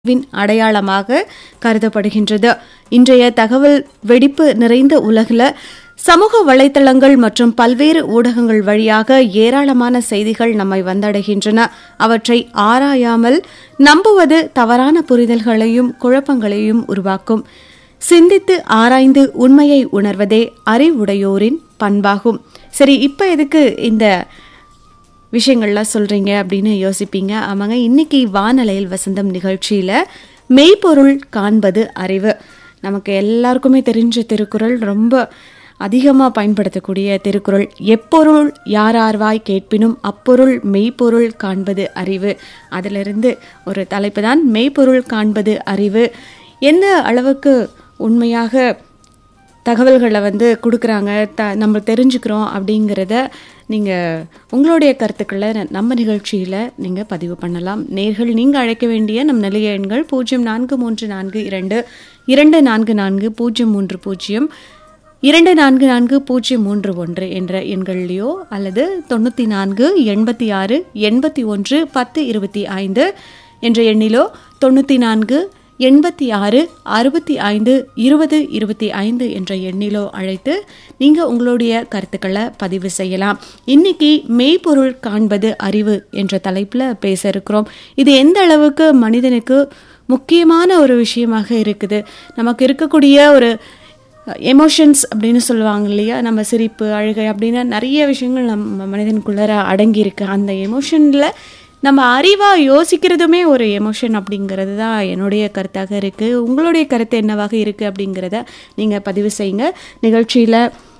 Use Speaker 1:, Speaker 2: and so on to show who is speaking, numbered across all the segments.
Speaker 1: win அடையாளமாக கருதப்படுகின்றது இன்றைய தகவல் வெடிப்பு நிறைந்த உலகில் சமூக வலைத்தளங்கள் மற்றும் பல்வேறு ஊடகங்கள் வழியாக ஏராளமான செய்திகள் நம்மை வந்தடைகின்றன அவற்றை ஆராயாமல் நம்புவது தவறான புரிதல்களையும் குழப்பங்களையும் உருவாக்கும் சிந்தித்து ஆராய்ந்து உண்மையை உணர்வதே அறிவுடையோரின் பண்பாகும் சரி இப்ப எதுக்கு இந்த விஷயங்கள்லாம் சொல்றீங்க அப்படின்னு யோசிப்பீங்க ஆமாங்க இன்னைக்கு வானலையில் வசந்தம் நிகழ்ச்சியில மெய்ப்பொருள் காண்பது அறிவு நமக்கு எல்லாருக்குமே தெரிஞ்ச திருக்குறள் ரொம்ப அதிகமாக பயன்படுத்தக்கூடிய திருக்குறள் எப்பொருள் யாரார்வாய் கேட்பினும் அப்பொருள் மெய்ப்பொருள் காண்பது அறிவு அதிலிருந்து ஒரு தலைப்பு தான் மெய்ப்பொருள் காண்பது அறிவு எந்த அளவுக்கு உண்மையாக தகவல்களை வந்து கொடுக்குறாங்க த நம்ம தெரிஞ்சுக்கிறோம் அப்படிங்கிறத நீங்கள் உங்களுடைய கருத்துக்களை நம்ம நிகழ்ச்சியில் நீங்கள் பதிவு பண்ணலாம் நேர்கள் நீங்கள் அழைக்க வேண்டிய நம் நிலைய எண்கள் பூஜ்ஜியம் நான்கு மூன்று நான்கு இரண்டு இரண்டு நான்கு நான்கு பூஜ்ஜியம் மூன்று பூஜ்ஜியம் இரண்டு நான்கு நான்கு பூஜ்ஜியம் மூன்று ஒன்று என்ற எண்கள்லையோ அல்லது தொண்ணூற்றி நான்கு எண்பத்தி ஆறு எண்பத்தி ஒன்று பத்து இருபத்தி ஐந்து என்ற எண்ணிலோ தொண்ணூற்றி நான்கு எண்பத்தி ஆறு அறுபத்தி ஐந்து இருபது இருபத்தி ஐந்து என்ற எண்ணிலோ அழைத்து நீங்கள் உங்களுடைய கருத்துக்களை பதிவு செய்யலாம் இன்னைக்கு மெய்ப்பொருள் காண்பது அறிவு என்ற தலைப்பில் பேச இருக்கிறோம் இது எந்த அளவுக்கு மனிதனுக்கு முக்கியமான ஒரு விஷயமாக இருக்குது நமக்கு இருக்கக்கூடிய ஒரு எமோஷன்ஸ் அப்படின்னு சொல்லுவாங்க இல்லையா நம்ம சிரிப்பு அழுகை அப்படின்னு நிறைய விஷயங்கள் நம்ம மனிதனுக்குள்ளார அடங்கியிருக்கு அந்த எமோஷனில் நம்ம அறிவாக யோசிக்கிறதுமே ஒரு எமோஷன் அப்படிங்கிறது தான் என்னுடைய கருத்தாக இருக்குது உங்களுடைய கருத்து என்னவாக இருக்குது அப்படிங்கிறத நீங்கள் பதிவு செய்யுங்க நிகழ்ச்சியில்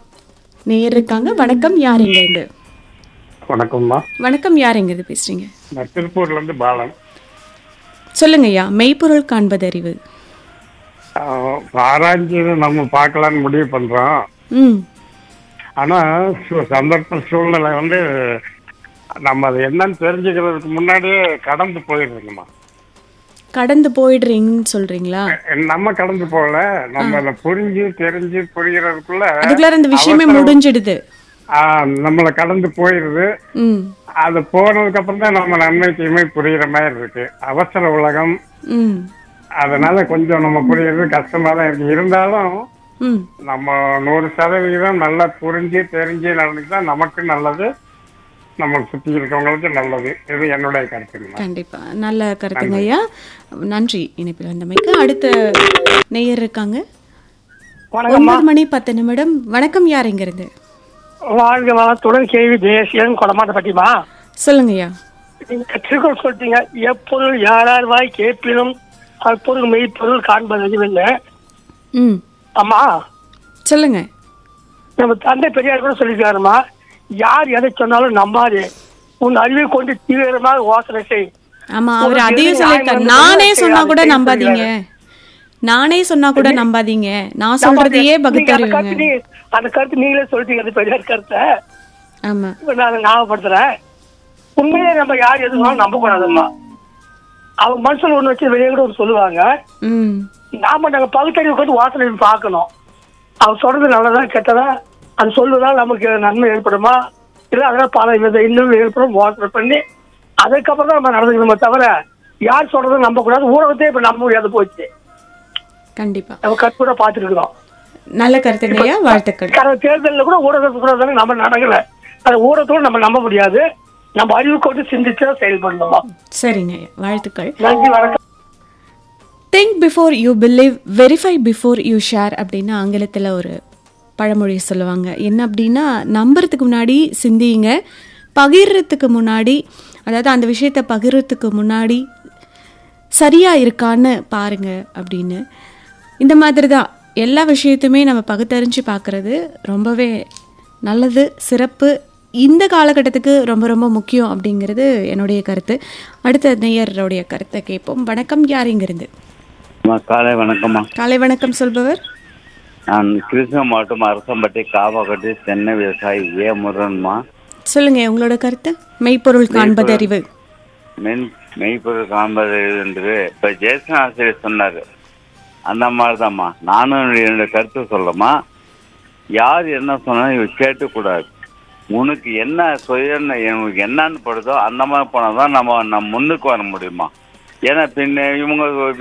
Speaker 1: நேர் இருக்காங்க வணக்கம் யார் எங்கேருந்து
Speaker 2: வணக்கம்மா
Speaker 1: வணக்கம் யார் எங்கேருந்து பேசுகிறீங்க
Speaker 2: நான் திருப்பூர்ல இருந்து பாலன்
Speaker 1: சொல்லுங்கய்யா மெய்ப்பொருள் காண்பது அறிவு
Speaker 2: ஆஹ் ஆராய்ஞ்சு நம்ம பார்க்கலான்னு முடிவு பண்றோம்
Speaker 1: ம்
Speaker 2: ஆனா சு- சந்தர்ப்ப சூழ்நிலை வந்து நம்ம அது என்னன்னு தெரிஞ்சுக்கிறதுக்கு முன்னாடியே கடந்து போயிடுறோங்கம்மா
Speaker 1: கடந்து போயிடுறீங்கன்னு சொல்கிறீங்களா
Speaker 2: நம்ம கடந்து போகல நம்ம அதை புரிஞ்சு தெரிஞ்சு புரிகிறதுக்குள்ள
Speaker 1: அதுக்குள்ளார இந்த விஷயமே முடிஞ்சிடுது
Speaker 2: ஆஹ் நம்மளை கடந்து போயிடுது
Speaker 1: ம்
Speaker 2: அது போனதுக்கு அப்புறம் தான் நம்ம நன்மை தீமை புரியுற மாதிரி இருக்கு அவசர உலகம்
Speaker 1: ம்
Speaker 2: அதனால கொஞ்சம் நம்ம புரியுறது கஷ்டமா தான் இருக்கு இருந்தாலும்
Speaker 1: ம்
Speaker 2: நம்ம நூறு சதவிகிதம் நல்லா புரிஞ்சு தெரிஞ்சு நடந்துட்டா நமக்கு நல்லது நம்ம சுத்தி இருக்கவங்களுக்கு நல்லது இது என்னுடைய கருத்துங்க
Speaker 1: கண்டிப்பா நல்ல கருத்துங்க ஐயா நன்றி இணைப்பில் வந்தமைக்கு அடுத்த நேயர் இருக்காங்க ஒன்பது மணி பத்து நிமிடம் வணக்கம் யார் இங்கிருந்து
Speaker 3: வாழ்க வளத்துடன் கேள்வி தேசியம் கொடமாட்டப்பட்டிமா
Speaker 1: சொல்லுங்க ஐயா
Speaker 3: நீங்க திருக்குறள் சொல்லிட்டீங்க எப்பொருள் யாரார் வாய் கேட்பினும் அப்பொருள் மெய்ப்பொருள் காண்பது எதுவில்லை
Speaker 1: ம்
Speaker 3: அம்மா
Speaker 1: சொல்லுங்க
Speaker 3: நம்ம தந்தை பெரியார் கூட சொல்லியிருக்காருமா யார் எதை சொன்னாலும் நம்பாதே உன் அறிவை கொண்டு தீவிரமாக யோசனை செய்
Speaker 1: ஆமா அவர்
Speaker 3: ஒரு
Speaker 1: அதையும்
Speaker 3: பெரிய
Speaker 1: சொல்லியிருக்காரு
Speaker 3: ஆய்வு
Speaker 1: நானே
Speaker 3: வந்து
Speaker 1: சொன்னா கூட
Speaker 3: செய்ய
Speaker 1: நம்பாதீங்க நானே சொன்னா கூட நம்பாதீங்க நான் சொல்றதையே
Speaker 3: நீங்க அந்த
Speaker 1: பகுத்தறிவுங்க
Speaker 3: கருத்து நீ- அந்த கருத்து நீங்களே சொல்லிட்டீங்க அந்த பெரியார் கருத்தை
Speaker 1: ஆமா
Speaker 3: இப்ப நான் அதை ஞாபகப்படுத்துறேன் உண்மையிலே நம்ம யார் எது சொன்னாலும் நம்ப கூடாதும்மா அவங்க மனசுல ஒண்ணு வச்சு வெளியே கூட ஒண்ணு சொல்லுவாங்க
Speaker 1: ம்
Speaker 3: நாம நாங்க பகுத்தறிவு கொண்டு வாசனை பார்க்கணும் அவர் சொல்றது நல்லதா கெட்டதா அது சொல்வதால் நமக்கு நன்மை ஏற்படுமா இல்ல அதனால பல வித இன்னும் ஏற்படும் யோசனை பண்ணி அதுக்கப்புறம் தான் நம்ம நடந்துக்கணுமே தவிர யார் சொல்றதும் நம்ப கூடாது ஊடகத்தையே இப்ப நம்ப முடியாது போச்சு
Speaker 1: கண்டிப்பா
Speaker 3: நம்ம கற்பூட பார்த்துட்டு இருக்கிறோம்
Speaker 1: நல்ல கருத்துங்க ஐயா வாழ்த்துக்கள்
Speaker 3: கடந்த தேர்தலில் கூட ஊடகத்தை கூட தானே நம்ம நடக்கல அந்த ஊடகத்தோட நம்ம நம்ப முடியாது நம்ம அறிவு கொண்டு சிந்திச்சு தான் செயல்படணும்
Speaker 1: சரிங்க ஐயா வாழ்த்துக்கள்
Speaker 3: நன்றி வணக்கம்
Speaker 1: think before you believe verify before you share அப்படின்னு ஆங்கிலத்தில் ஒரு பழமொழி சொல்லுவாங்க என்ன அப்படின்னா நம்புறதுக்கு முன்னாடி சிந்திங்க பகிர்றதுக்கு முன்னாடி அதாவது அந்த விஷயத்தை பகிர்றதுக்கு முன்னாடி சரியா இருக்கான்னு பாருங்க அப்படின்னு இந்த மாதிரி தான் எல்லா விஷயத்தையுமே நம்ம பகுத்தறிஞ்சு பார்க்கறது ரொம்பவே நல்லது சிறப்பு இந்த காலகட்டத்துக்கு ரொம்ப ரொம்ப முக்கியம் அப்படிங்கிறது என்னுடைய கருத்து அடுத்த நேயருடைய கருத்தை கேட்போம் வணக்கம் யார் இங்கிருந்து
Speaker 4: அம்மா காலை வணக்கம்மா
Speaker 1: காலை வணக்கம் சொல்பவர்
Speaker 4: நான் கிருஷ்ண மாவட்டம் அரசம்பட்டி காவாக்கட்டி தென்னை விவசாயி ஏ முருகன்மா
Speaker 1: சொல்லுங்க உங்களோட கருத்து மெய்ப்பொருள் காண்பது அறிவு
Speaker 4: மென் மெய்ப்பொருள் காண்பது என்று இப்போ ஜெயசன் ஆசிரியர் சொன்னார் அந்த மாதிரி தான்மா நானும் என்னோட கருத்து சொல்கிறேம்மா யார் என்ன சொன்னாலும் இவ கேட்கக்கூடாது உனக்கு என்ன சுய உனக்கு என்னன்னு படுதோ அந்த மாதிரி போனால் தான் நம்ம நம்ம முன்னுக்கு வர முடியுமா ஏன்னா பின்ன இவங்க